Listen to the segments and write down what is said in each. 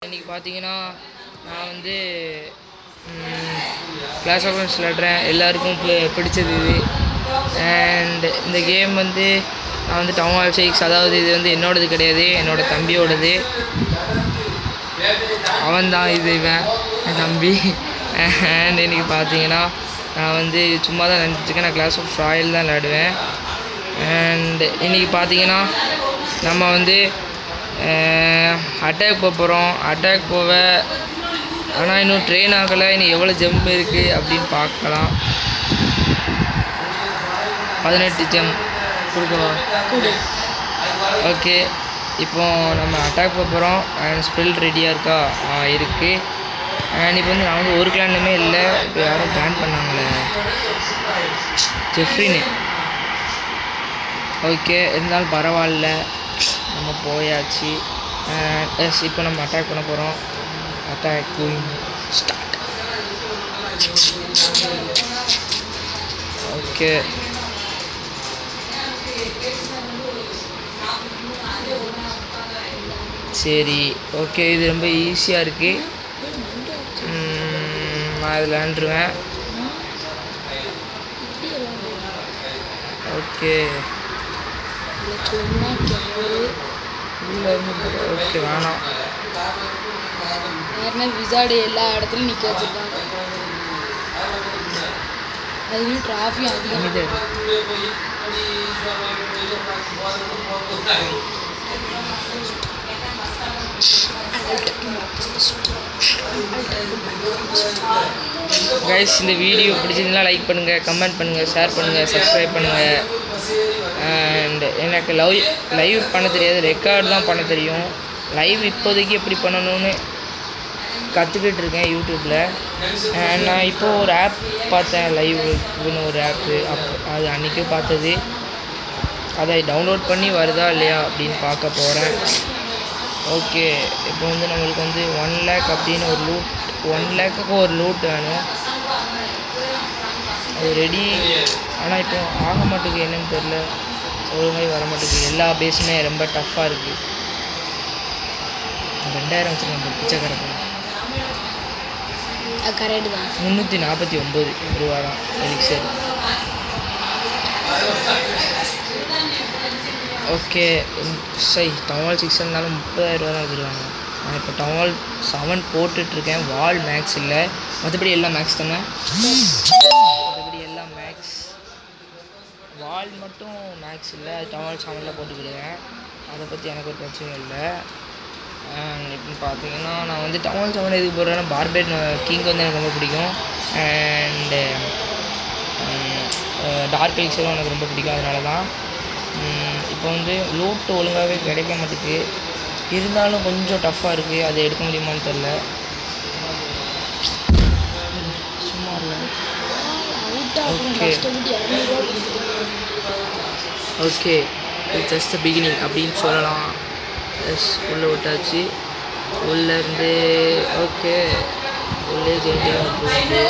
இன்றைக்கி பார்த்தீங்கன்னா நான் வந்து கிளாஸ் ஆஃப் கிளான்ஸ் விளாட்றேன் எல்லாருக்கும் பி- பிடிச்சது இது அண்ட் இந்த கேம் வந்து நான் வந்து டவுன் ஹால் சிக்ஸ் அதாவது இது வந்து என்னோடது கிடையாது என்னோட தம்பியோடது அவன் தான் இது இவன் என் தம்பி அண்ட் இன்னைக்கு பார்த்தீங்கன்னா நான் வந்து சும்மா தான் நினச்சிருக்கேன் நான் கிளாஸ் ஆஃப் ராயல் தான் விளையாடுவேன் அண்ட் இன்னைக்கு பார்த்தீங்கன்னா நம்ம வந்து அட்டாக் போக போகிறோம் அட்டாக் போக ஆனால் இன்னும் ட்ரெயின் ஆகலை இன்னும் எவ்வளோ ஜம்ப் இருக்குது அப்படின்னு பார்க்கலாம் பதினெட்டு ஜம்ப் கொடுக்கவா ஓகே இப்போ நம்ம அட்டாக் போக போகிறோம் அண்ட் ஸ்பெல் ரெடியாக இருக்கா ஆ இருக்குது அண்ட் இப்போ வந்து நான் வந்து ஒரு கிளான்லுமே இல்லை இப்போ யாரும் பிளான் பண்ணாங்களே ஜெஃப்ரின்னு ஓகே இருந்தாலும் பரவாயில்ல நம்ம போயாச்சு எஸ் இப்போ நம்ம அட்டாக் பண்ண போகிறோம் அட்டாக் ஸ்டார்ட் ஓகே சரி ஓகே இது ரொம்ப ஈஸியாக இருக்குது நான் இதில் விளாண்டுருவேன் ஓகே ஓகே வேணாம் யாருன்னா விசாடு எல்லா இடத்துலையும் நிற்க வச்சிருக்காங்க அதுலேயும் டிராஃபியும் அதிகம் இது கைஸ் இந்த வீடியோ பிடிச்சிருந்தா லைக் பண்ணுங்கள் கமெண்ட் பண்ணுங்கள் ஷேர் பண்ணுங்கள் சப்ஸ்கிரைப் பண்ணுங்கள் அண்ட் எனக்கு லவ் லைவ் பண்ண தெரியாது ரெக்கார்ட் தான் பண்ண தெரியும் லைவ் இப்போதைக்கு எப்படி பண்ணணும்னு கற்றுக்கிட்டு இருக்கேன் யூடியூப்பில் அண்ட் நான் இப்போது ஒரு ஆப் பார்த்தேன் லைவ்னு ஒரு ஆப்பு அப் அது அன்றைக்கே பார்த்தது அதை டவுன்லோட் பண்ணி வருதா இல்லையா அப்படின்னு பார்க்க போகிறேன் ஓகே இப்போ வந்து நம்மளுக்கு வந்து ஒன் லேக் அப்படின்னு ஒரு லூட் ஒன் லேக்குக்கு ஒரு லூட் வேணும் அது ரெடி ஆனால் இப்போ ஆக மாட்டேங்குது என்னன்னு தெரில ஒழுங்காக வர மாட்டேங்குது எல்லா பேஸுமே ரொம்ப டஃப்பாக இருக்குது ரெண்டாயிரம் வச்சுருக்கேன் பிச்சைக்காரன் கரெக்டு தான் முந்நூற்றி நாற்பத்தி ஒம்பது ரூபா தான் எலிக்சர் ஓகே சை டவுன் சிக்ஸ் இருந்தாலும் முப்பதாயிரம் ரூபா தான் வச்சுருவாங்க நான் இப்போ டவுன் செவன் போட்டுட்ருக்கேன் வால் மேக்ஸ் இல்லை மற்றபடி எல்லாம் மேக்ஸ் தானே மற்றபடி எல்லாம் மேக்ஸ் வால் மட்டும் மேக்ஸ் இல்லை அது டவுன் செவனில் போட்டுக்கிடுவேன் அதை பற்றி எனக்கு ஒரு பிரச்சனையும் இல்லை இப்போ பார்த்தீங்கன்னா நான் வந்து டவுன் செவன் எதுக்கு போடுறேன்னா பார்பேட் கிங் வந்து எனக்கு ரொம்ப பிடிக்கும் அண்டு டார்க் எலிக்சரும் எனக்கு ரொம்ப பிடிக்கும் அதனால தான் உம், இப்போ வந்து லூட்டு ஒழுங்காகவே கிடைக்க மாட்டேங்குது இருந்தாலும் கொஞ்சம் டஃப்பாக இருக்குது அதை எடுக்க முடியுமான்னு தெரில சும்மா இல்லை அவுட் ஆகும் Okay. கஷ்டப்பட்டு இரநூறுவா கொடுத்துருக்காங்க ஓகே இது ஜஸ்ட் பிகினிங் அப்படின்னு சொல்லலாம் எஸ் உள்ளே விட்டாச்சு உள்ளே இருந்து ஓகே உள்ளே ஜெயிண்டியாக போகுது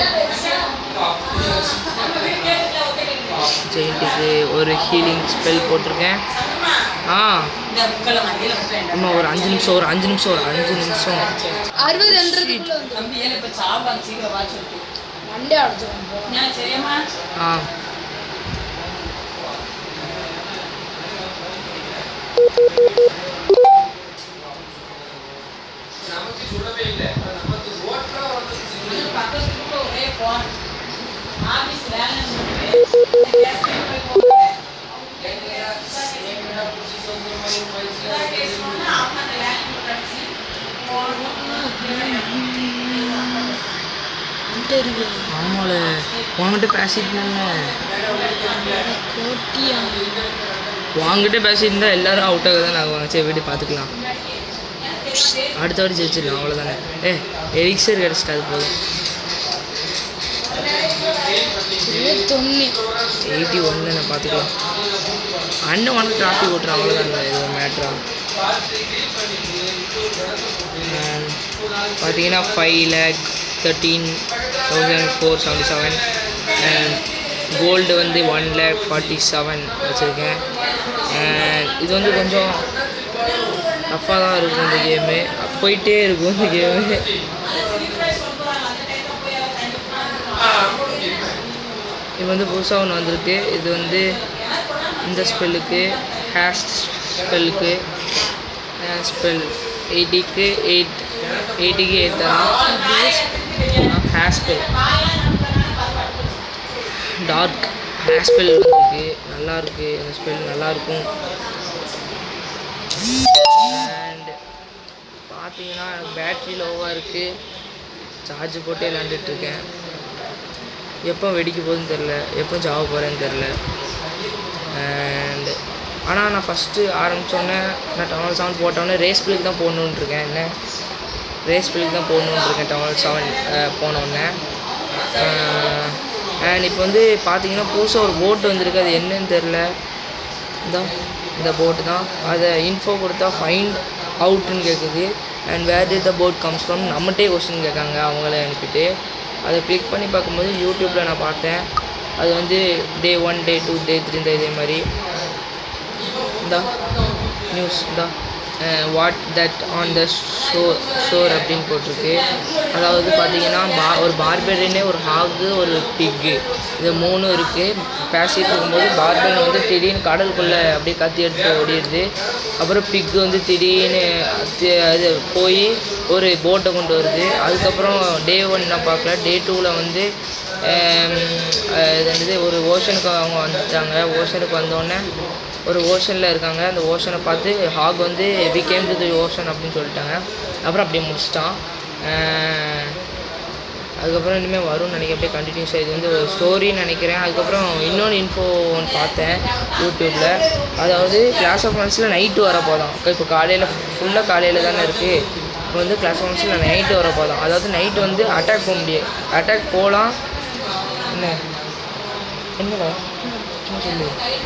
ஜெயிண்ட்டுக்கு ஒரு ஹீலிங் ஸ்பெல் போட்டிருக்கேன் ஆ இன்னும் ஒரு அஞ்சு நிமிஷம் ஒரு அஞ்சு நிமிஷம் ஒரு அஞ்சு நிமிஷம் அறுபதுன்றதுக்குள்ள மண்டே அடைச்சிடும் ஆ இன்டர்வியூ ஆமால உன்கிட்ட பேசிட்டு இருந்தேன் கோட்டியா வாங்கிட்டே பேசியிருந்தா எல்லாரும் அவுட் ஆக தான் ஆகுவாங்க சரி வீட்டு பார்த்துக்கலாம் அடுத்த வாட்டி ஜெயிச்சிடலாம் அவ்வளோதானே ஏ எலிக்சர் கிடச்சிட்டு அது போதும் இருபத்தொன்று எயிட்டி ஒன்று நான் பார்த்துக்கலாம் அண்ணன் உனக்கு டிராஃபி ஓட்டுறான் அவ்வளோதாங்க இது ஒரு மேட்ரா பார்த்தீங்கன்னா five lakh thirteen thousand four seventy seven and gold வந்து ஒன் லேக் ஃபார்ட்டி செவன் வச்சுருக்கேன் அண்ட் இது வந்து கொஞ்சம் டஃப்பாக தான் இருக்கும் இந்த கேமு போயிட்டே இருக்கும் இந்த கேமு இது வந்து புதுசாக ஒன்று வந்திருக்கு இது வந்து இந்த ஸ்பெல்லுக்கு ஹேஷ் ஸ்பெல்லுக்கு ஸ்பெல் எயிட்டிக்கு எயிட் எயிட்டிக்கு எயிட் தரலாம் hair spell dark hair spell வந்திருக்கு நல்லா இருக்கு இந்த ஸ்பெல் நல்லா இருக்கும் அண்ட் பார்த்தீங்கன்னா பேட்ரி லோவாக இருக்குது சார்ஜ் போட்டு விளாண்டுட்டு இருக்கேன் எப்போ வெடிக்க போகுதுன்னு தெரில எப்போ ஜாவ போகிறேன்னு தெரில அண்ட் ஆனால் நான் ஃபஸ்ட்டு ஆரம்பித்தோடனே நான் டவல் செவன் போட்டோன்னே ரேஸ் பிள்ளைக்கு தான் போடணுன்னு இருக்கேன் என்ன ரேஸ் பிள்ளைக்கு தான் போடணுன்னு இருக்கேன் டவல் செவன் போனோடனே அண்ட் இப்போ வந்து பார்த்தீங்கன்னா புதுசாக ஒரு போட் வந்திருக்கு அது என்னன்னு தெரில இந்த இந்த போட்டு தான் அதை இன்ஃபோ கொடுத்தா ஃபைண்ட் அவுட்னு கேட்குது and where did the boat comes from நம்மகிட்டே கொஸ்டின் கேட்காங்க அவங்களே அனுப்பிட்டு அதை கிளிக் பண்ணி பார்க்கும்போது யூடியூப்பில் நான் பார்த்தேன் அது வந்து day one day two day three இந்த இதே மாதிரி இந்த நியூஸ் இந்த what that on the show shore அப்படின்னு போட்டிருக்கு அதாவது பார்த்தீங்கன்னா பா ஒரு பார்பெரினே ஒரு ஹாகு ஒரு பிக்கு இது மூணும் இருக்குது பேசிகிட்டு இருக்கும்போது பார்பென் வந்து திடீர்னு கடலுக்குள்ளே அப்படியே கத்தி எடுத்து ஓடிடுது அப்புறம் பிக்கு வந்து திடீர்னு தி- இது போய் ஒரு போட்டை கொண்டு வருது அதுக்கப்புறம் டே ஒன் நான் பார்க்கல டே டூவில் வந்து ஆம், அஹ் இது என்னது ஒரு ஓஷனுக்கு அவங்க வந்துட்டாங்க ஓஷனுக்கு வந்தோடனே ஒரு ஓஷனில் இருக்காங்க அந்த ஓஷனை பார்த்து ஹாக் வந்து we came to the ocean அப்படின்னு சொல்லிட்டாங்க அப்புறம் அப்படியே முடிச்சிட்டான் அஹ் அதுக்கப்புறம் இனிமேல் வரும்னு நினைக்கிறேன் அப்படியே கண்டினியூஸாக இது வந்து ஒரு ஸ்டோரின்னு நினைக்கிறேன் அதுக்கப்புறம் இன்னொன்று இன்ஃபோ ஒன்று பார்த்தேன் யூடியூப்பில் அதாவது கிளாஸ் ஆஃப் ஒன்ஸில் நைட்டு வர போதும் இப்போ காலையில் ஃபுல்லாக காலையில் தானே இருக்குது இப்போ வந்து கிளாஸ் ஆஃப் ஒன்ஸில் நைட்டு வர போதும் அதாவது நைட்டு வந்து அட்டாக் போக முடியும் அட்டாக் போகலாம் என்ன என்னடா சும்மா சொல்லு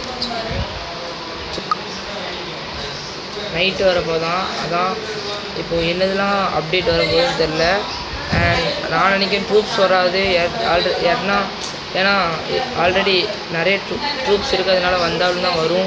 நைட்டு வரப்போ தான் அதான் இப்போ என்னதெல்லாம் அப்டேட் வரப்போகுதுன்னு தெரில அண்ட் நான் நினைக்கிறேன் ட்ரூப்ஸ் வராது ஆல்ரெடி யாருன்னா ஏன்னா ஆல்ரெடி நிறைய ட்ரூ ட்ரூப்ஸ் இருக்கிறதுனால வந்தாலும் தான் வரும்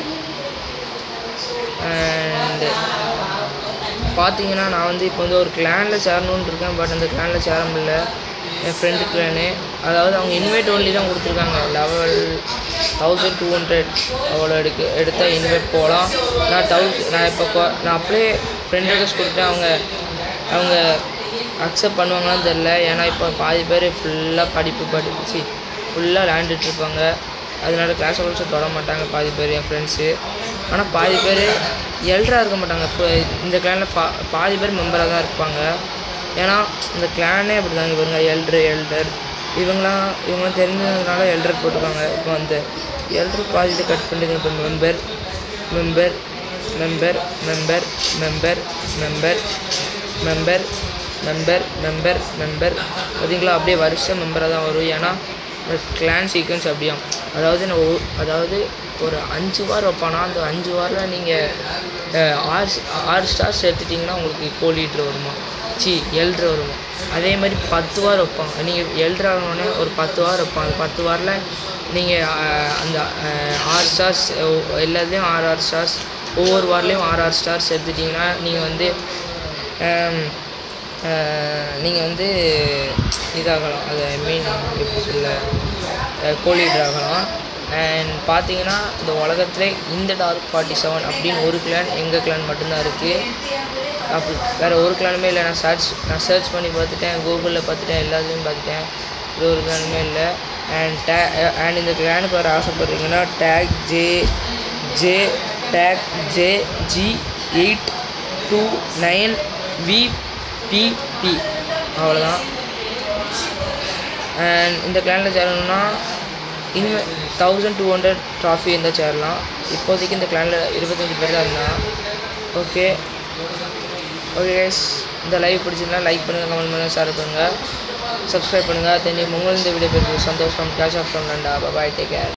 அண்ட் பார்த்தீங்கன்னா நான் வந்து இப்போ வந்து ஒரு கிளானில் சேரணுன்னு இருக்கேன் பட் அந்த கிளானில் சேர முடியல என் ஃப்ரெண்டு கிளானு அதாவது அவங்க இன்வைட் ஒன்லி தான் கொடுத்துருக்காங்க லெவல் தௌசண்ட் டூ ஹண்ட்ரட் அவ்வளோ எடுக்க எடுத்தால் இன்வைட் போகலாம் நான் தௌஸ் நான் இப்போ கொ- நான் அப்படியே ஃப்ரெண்ட் ரெக்வஸ்ட் கொடுத்தேன் அவங்க அவங்க அக்செப்ட் பண்ணுவாங்களான்னு தெரில ஏன்னா இப்போ பாதி பேர் ஃபுல்லாக படிப்பு படிச்சு ஃபுல்லாக விளையாண்டுட்டு இருப்பாங்க அதனால கிளாஸ் ஹவர்ஸும் தொட மாட்டாங்க பாதி பேர் என் ஃப்ரெண்ட்ஸு ஆனால் பாதி பேர் எல்டராக இருக்க மாட்டாங்க இப்போ இந்த கிளானில் பா பாதி பேர் மெம்பராக தான் இருப்பாங்க ஏன்னா இந்த கிளானே அப்படி தாங்க இவங்க எல்டர் எல்டர் இவங்களாம் இவங்களாம் தெரிஞ்சதுனால எல்டர் போட்டிருக்காங்க இப்போ அந்த எல்டர் பாதிட்டு கட் பண்ணிட்டு இப்போ member member member member member member member member member member பார்த்தீங்களா அப்படியே வருஷம் மெம்பராக தான் வரும் ஏன்னா கிளான் சீக்வன்ஸ் அப்படியாம் அதாவது நான் ஒ- அதாவது ஒரு அஞ்சு வாரம் வைப்பானா அந்த அஞ்சு வாரம் நீங்கள் ஆறு ஆறு ஸ்டார்ஸ் எடுத்துட்டிங்கன்னா உங்களுக்கு கோ லீட்ரு வருமா சி எல்ட்ரு வருமா அதே மாதிரி பத்து வாரம் வைப்பாங்க நீங்கள் எல்ட்ரு ஆகணுன்னே ஒரு பத்து வாரம் வைப்பான் அந்த பத்து வாரில் நீங்கள் அந்த அஹ், ஆறு ஸ்டார்ஸ் எல்லாத்துலேயும் ஆறு ஆறு ஸ்டார்ஸ் ஒவ்வொரு வார்லேயும் ஆறு ஆறு ஸ்டார்ஸ் எடுத்துட்டிங்கன்னா நீங்கள் வந்து நீங்கள் வந்து இதாகலாம் அது ஐ மீன் எப்படி சொல்ல கோலீடர் ஆகலாம் அண்ட் பார்த்தீங்கன்னா இந்த உலகத்துல இந்த டார்க் ஃபார்ட்டி செவன் அப்படின்னு ஒரு கிளான் எங்கள் கிளான் மட்டும்தான் இருக்குது அப்படி வேறு ஒரு கிளானுமே இல்லை நான் சர்ச் நான் சர்ச் பண்ணி பார்த்துட்டேன் கூகுளில் பார்த்துட்டேன் எல்லாத்துலேயும் பார்த்துட்டேன் இது ஒரு கிளானுமே இல்லை அண்ட் டே அண்ட் இந்த கிளானுக்கு வர ஆசைப்படுறீங்கன்னா tag J J tag J G eight two nine VPP அவ்வளோதான் அண்ட் இந்த கிளானில் சேரணும்னா இனிமே தௌசண்ட் டூ ஹண்ட்ரட் ட்ராஃபி இருந்தால் சேரலாம் இப்போதைக்கு இந்த கிளானில் இருபத்தஞ்சி பேர் தான் இருந்தான் ஓகே ஓகே கைஸ் இந்த லைவ் பிடிச்சிருந்தா லைக் பண்ணுங்கள் கமெண்ட் பண்ணுங்கள் ஷேர் பண்ணுங்கள் சப்ஸ்கிரைப் பண்ணுங்கள் தென் உங்களிருந்து வீடியோ பேர் சந்தோஷம் கேஷ் ஆஃப் ஃப்ரம் லண்டா பாய் டேக் கேர்